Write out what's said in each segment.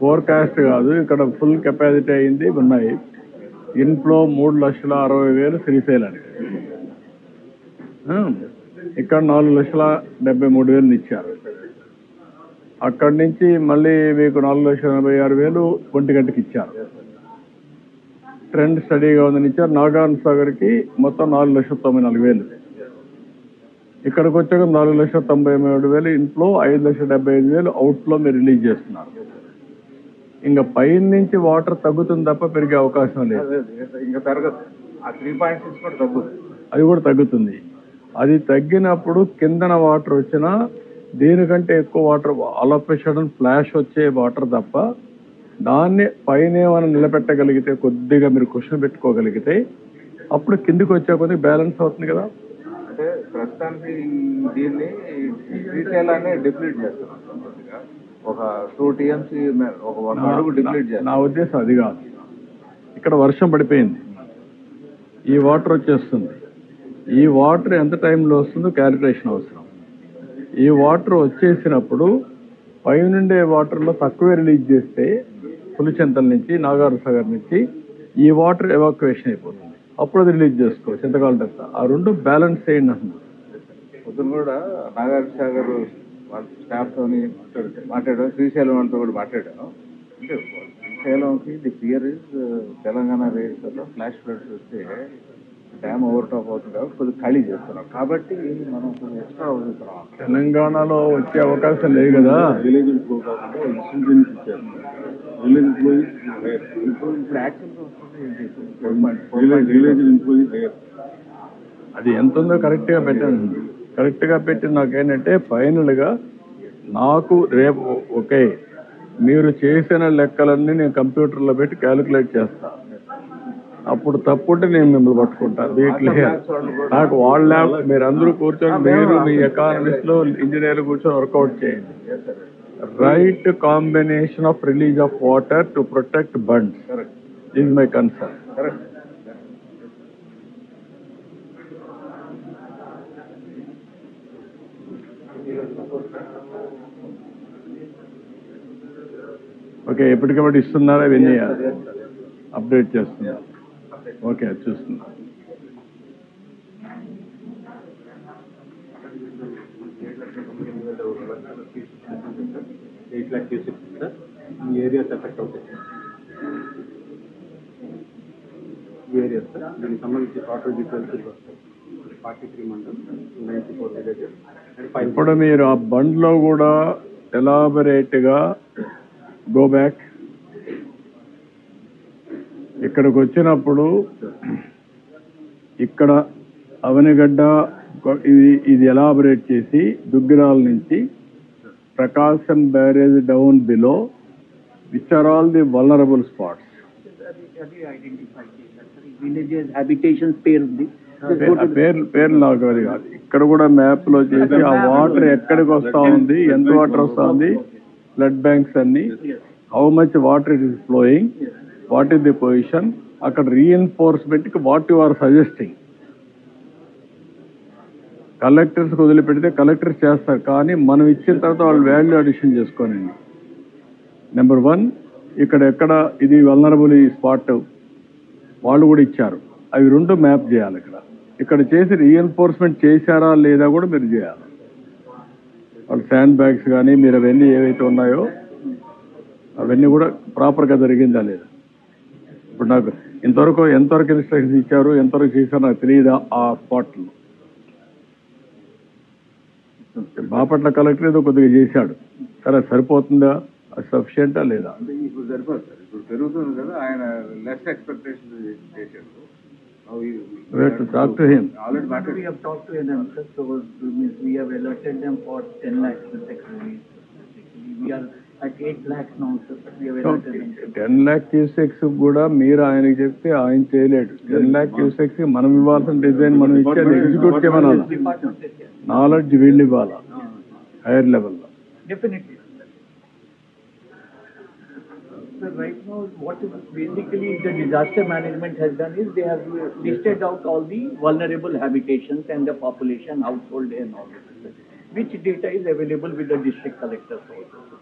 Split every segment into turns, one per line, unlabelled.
Forecast కాదు ఇక్కడ full capacity అయింది ఉన్నాయి ఇన్ఫ్లో మూడు లక్షల అరవై వేలు శ్రీశైలానికి ఆ, ఇక్కడ నాలుగు లక్షల డెబ్బై మూడు వేలు ఇచ్చారు అక్కడి నుంచి మళ్ళీ మీకు నాలుగు లక్షల ఎనభై ఆరు వేలు ఒంటిగంటకి ఇచ్చారు ట్రెండ్ స్టడీగా ఉందని ఇచ్చారు నాగార్జున సాగర్కి మొత్తం నాలుగు లక్షల తొంభై నాలుగు వేలు ఇక్కడికి వచ్చాక నాలుగు లక్షల తొంభై మూడు వేలు ఇంట్లో ఐదు లక్షల డెబ్బై ఐదు వేలు అవుట్లో మీరు రిలీజ్ చేస్తున్నారు ఇంకా పైన నుంచి వాటర్ తగ్గుతుంది తప్ప పెరిగే అవకాశం లేదు
ఇంకా పెరగదు ఆ త్రీ పాయింట్ సిక్స్ కూడా తగ్గుతుంది
అది కూడా తగ్గుతుంది అది తగ్గినప్పుడు కిందన వాటర్ వచ్చినా దీనికంటే ఎక్కువ వాటర్ అలపేషన్ ఫ్లాష్ వచ్చే వాటర్ తప్ప దాన్ని పైన ఏమైనా నిలబెట్టగలిగితే కొద్దిగా మీరు క్వశ్చన్ పెట్టుకోగలిగితే అప్పుడు కిందికి వచ్చే కొద్దిగా బ్యాలెన్స్ అవుతుంది కదా
అంటే ప్రస్తుతానికి దీన్ని శ్రీశైలాన్ని డిప్లీట్ చేస్తున్నాం కొద్దిగా ఒక టూ టీఎంసీ ఒక వన్ అడుగు డిప్లీట్
నా
చేస్తాం
ఉద్దేశం అది కాదు ఇక్కడ వర్షం పడిపోయింది ఈ వాటర్ వచ్చేస్తుంది ఈ వాటర్ ఎంత టైంలో వస్తుందో క్యాలిక్యులేషన్ అవసరం ఈ వాటర్ వచ్చేసినప్పుడు పైనుండే వాటర్లో తక్కువే రిలీజ్ చేస్తే పులిచెంతల నుంచి నాగార్ సాగర్ నుంచి ఈ వాటర్ ఎవాక్యువేషన్ అయిపోతుంది అప్పుడు అది రిలీజ్ చేసుకోవచ్చు ఎంతకాలం తర్వాత ఆ రెండు బ్యాలెన్స్ చేయండి అంటున్నాను
పొద్దున కూడా నాగార్జున సాగర్ వాళ్ళ స్టాఫ్ తోని మాట్లాడాం శ్రీశైలం వాళ్ళతో కూడా మాట్లాడాను అంటే శ్రీశైలంకి the fear is Telangana rates flash floods వస్తే డ్యామ్ ఓవర్ టాప్ అవుతుంది కాబట్టి కొద్దిగా ఖాళీ చేస్తున్నాం కాబట్టి మనం కొంచెం ఎక్స్ట్రా వదులుతున్నాం
తెలంగాణలో వచ్చే అవకాశం లేదు కదా
విలేజ్ ఇంప్రూవ్ కాకుండా ఇన్సూరెన్స్ ఇచ్చారు విలేజ్ ఇంప్రూవ్ ఇప్పుడు యాక్చువల్గా వస్తుంది విలేజ్ ఇంప్రూవ్
అది ఎంత ఉందో కరెక్ట్ గా పెట్టాను కరెక్ట్ గా పెట్టి నాకేంటంటే ఫైనల్ గా నాకు రేపు ఓకే మీరు చేసిన లెక్కలన్నీ నేను కంప్యూటర్లో పెట్టి క్యాలిక్యులేట్ చేస్తా అప్పుడు తప్పుంటే నేను మిమ్మల్ని పట్టుకుంటా వీటిలో నాకు వాళ్ళ ల్యాబ్ మీరు అందరూ కూర్చొని మీరు మీ ఎకానమిస్ట్ లో ఇంజనీర్లు కూర్చొని వర్కౌట్ చేయండి right combination of release of water to protect bunds is my concern
correct
okay ఎప్పటికప్పుడు ఇస్తున్నారా ఇవన్నీ అప్డేట్ చేస్తున్నా ఓకే చూస్తున్నా
ఎయిట్ ల్యాక్ క్యూసెక్ సార్ ఈ ఏరియాస్ ఎఫెక్ట్ అవుతాయి సార్ ఈ ఏరియాస్ సార్ దీనికి సంబంధించి వాటర్ డీటెయిల్స్ వస్తాయి forty three mandal ninety four villages and five
ఇప్పుడు మీరు ఆ బండ్లో కూడా ఎలాబరేట్ గా గో బ్యాక్ ఇక్కడికి వచ్చినప్పుడు ఇక్కడ అవనిగడ్డ కొ- ఇది ఇది ఎలాబరేట్ చేసి దుగ్గిరాల నుంచి Prakasam barrage down below which are all the vulnerable spots
villages, habitations pair ఉంది. Just go to the-
పేరు పేరు నాకు అది కాదు ఇక్కడ కూడా మ్యాప్ లో చేసి ఆ వాటర్ ఎక్కడికి వస్తా ఉంది ఎంత వాటర్ వస్తా ఉంది బ్లడ్ బ్యాంక్స్ అన్ని how much water it is flowing what is the position అక్కడ రీఎన్ఫోర్స్మెంట్ కి what you are suggesting collectors వదిలిపెడితే కలెక్టర్స్ చేస్తారు కానీ మనం ఇచ్చిన తర్వాత వాళ్ళు వాల్యూ అడిషన్ చేసుకోనండి నెంబర్ వన్ ఇక్కడ ఎక్కడ ఇది వల్నరబుల్ ఈ స్పాట్ వాళ్ళు కూడా ఇచ్చారు అవి రెండు మ్యాప్ చేయాలి ఇక్కడ ఇక్కడ చేసి రీఎన్ఫోర్స్మెంట్ చేశారా లేదా కూడా మీరు చేయాలి వాళ్ళు శాండ్ బ్యాగ్స్ కానీ మీరు అవన్నీ ఏవైతే ఉన్నాయో అవన్నీ కూడా ప్రాపర్గా జరిగిందా లేదా ఇప్పుడు నాకు ఇంతవరకు ఎంతవరకు ఇన్స్ట్రక్షన్స్ ఇచ్చారు ఎంతవరకు చేశారో నాకు తెలియదు ఆ స్పాట్లో బాపట్ల కలెక్టర్ ఏదో కొద్దిగా చేశాడు సరే సరిపోతుందా అది సఫిషియంటా లేదా
అంటే ఇప్పుడు సరిపోదు సార్ ఇప్పుడు పెరుగుతుంది కదా ఆయన లెస్ ఎక్స్పెక్టేషన్ చేశాడు
We have to talk to him.
Already
We
మాట్లాడి
have talked to them, sir, so means we have alerted them for ten lakhs with tax relief. We are at eight lakhs now, sir, but we have alerted them.
Ten lakh cusecs కూడా మీరు ఆయనకి చెప్తే ఆయన చేయలేడు ten lakh cusecs మనం ఇవ్వాల్సిన design మనం ఇచ్చేది ఎగ్జిక్యూట్ చేయమనాలి
Department says yes.
నాలెడ్జ్ వీళ్ళు ఇవ్వాలా హైయర్ లెవెల్లో
Definitely. So right now, what is basically the disaster management has done is they have listed out all the vulnerable habitations and the population, household and all this, which data is available with the district collectors also.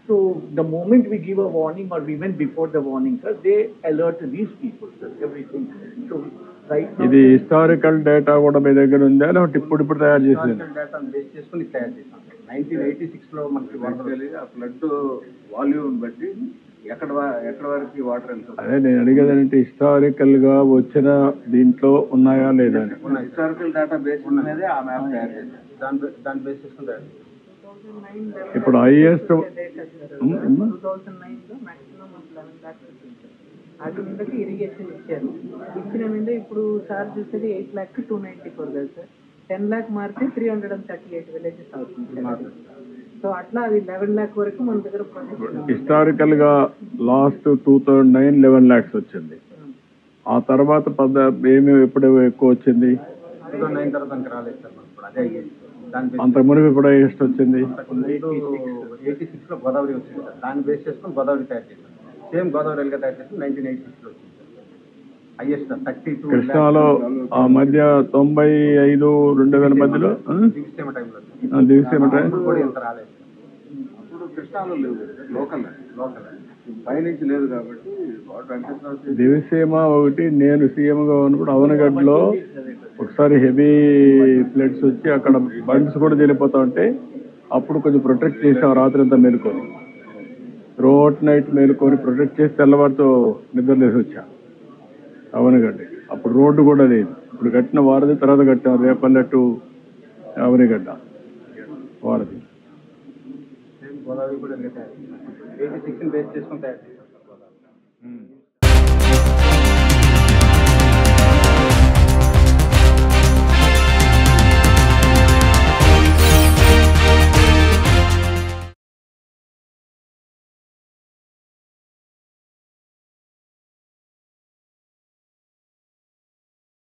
So the moment we give a warning or even before the warning, sir, they alert these people, sir, everything. So right now.
ఇది historical data కూడా మీ దగ్గర ఉందా లేకపోతే ఇప్పుడు ఇప్పుడు తయారు చేసింది
హిస్టారికల్ డేటాను బేస్ చేసుకుని ఇది తయారు చేసాం నైన్టీన్ ఎయిటీ సిక్స్ లో మనకి వరదలు
Basically, ఆ ఫ్లడ్ వాల్యూమ్ బట్టి ఎక్కడ వా- ఎక్కడ వరకు వాటర్ వెళ్తుంది
అదే నేను అడిగేది అంటే హిస్టారికల్ గా వచ్చిన దీంట్లో ఉన్నాయా లేదా అని
ఉన్న హిస్టారికల్ డేటా బేస్ ఉన్నదే ఆ మ్యాప్ తయారు చేశారు
దాని బే- దాన్ని బేస్ చేసుకుని తయారు చేసాం
ఇప్పుడు హైయెస్ట్
టూ థౌసండ్ నైన్ లో మాక్సిమం లెవెన్ లాక్స్ వచ్చింది సార్ అది మీదకి ఇరిగేషన్ ఇచ్చారు ఇచ్చిన మీద ఇప్పుడు సార్ చూసేది eight lakh two ninety four కదా సార్ టెన్ ల్యాక్ మారితే three hundred and thirty eight villages అవుతుంది సార్ సో అట్లా అది లెవెన్ ల్యాక్ వరకు మన దగ్గర ప్రాజెక్ట్
హిస్టారికల్ గా last two thousand nine eleven lakhs వచ్చింది ఆ తర్వాత పద ఏమి ఎప్పుడు ఎక్కువ వచ్చింది
టూ థౌసండ్ నైన్ తర్వాత ఇంకా రాలేదు సార్ మనకి ఇప్పుడు అదే అయ్యేది దాని బేస్
అంత మునుపు ఇప్పుడు హైయెస్ట్ వచ్చింది
ఎయిటీ సిక్స్ లో గోదావరి వచ్చింది సార్ దాన్ని బేస్ చేసుకుని గోదావరి తయారు చేసాం సేమ్ గోదావరి ఎల్గా తయారు చేసి నైన్టీన్ ఎయిటీ సిక్స్ లో వచ్చింది సార్ హైయెస్ట్ థర్టీ టూ
కృష్ణాలో ఆ మధ్య తొంభై ఐదు రెండు వేల మధ్యలో ఆ?
దివిసేమ టైంలో
ఆ, దివిసేమ టైం
అప్పుడు కూడా ఇంత రాలేదు
అప్పుడు కృష్ణాలో లేవు లోకల్
లోకల్
పైనుంచి లేదు కాబట్టి వాటర్ వెంకటేశ్వర
దివిసీమ ఒకటి నేను సీఎం గా ఉన్నప్పుడు అవనగడ్డలో ఒకసారి హెవీ ఫ్లడ్స్ వచ్చి అక్కడ బండ్స్ కూడా వెళ్ళిపోతా ఉంటే అప్పుడు కొంచెం ప్రొటెక్ట్ చేసాం రాత్రి అంతా మేలుకొని రోడ్ నైట్ మేలుకొని ప్రొటెక్ట్ చేసి తెల్లవారితో నిద్రలేసి వచ్చా అవనగడ్డ అప్పుడు రోడ్డు కూడా లేదు ఇప్పుడు కట్టిన వారధి తర్వాత కట్టాం రేపల్లె టు అవనిగడ్డ వారధి
సేమ్ గోదావరి కూడా ఎల్గా తయారు చేసాం ఎయిటీ సిక్స్ బేస్ చేసుకుని తయారు చేసాం సార్ గోదావరి